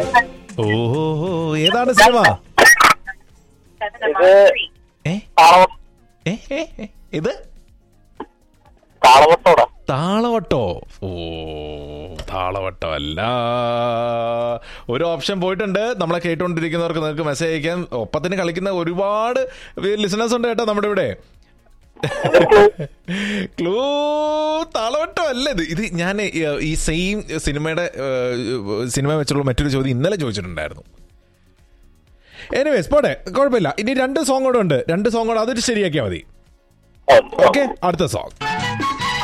ഓ ഏതാണ് സിനിമ ഇത് ഏ താളവ- ഏ ഏ, ഏ, ഇത് താളവട്ടോടാ താളവട്ടോ ഓ താളവട്ടം അല്ല ഒരു ഓപ്ഷൻ പോയിട്ടുണ്ട് നമ്മളെ കേട്ടുകൊണ്ടിരിക്കുന്നവർക്ക് നിങ്ങൾക്ക് മെസ്സേജ് അയക്കാൻ ഒപ്പത്തിന് കളിക്കുന്ന ഒരുപാട് ലിസണേഴ്സ് ഉണ്ട് കേട്ടോ നമ്മുടെ ഇവിടെ ക്ലൂ താളവട്ടം അല്ല ഇത് ഇത് ഞാൻ ഈ സെയിം സിനിമയുടെ ഏഹ്, സിനിമ വെച്ചുള്ള മറ്റൊരു ചോദ്യം ഇന്നലെ ചോദിച്ചിട്ടുണ്ടായിരുന്നു എനിവേസ് പോട്ടെ കുഴപ്പമില്ല ഇനി രണ്ട് സോങ് കൂടെ ഉണ്ട് രണ്ട് സോങ് കൂടെ അതൊരു ശരിയാക്കിയാൽ മതി ഓക്കെ അടുത്ത സോങ്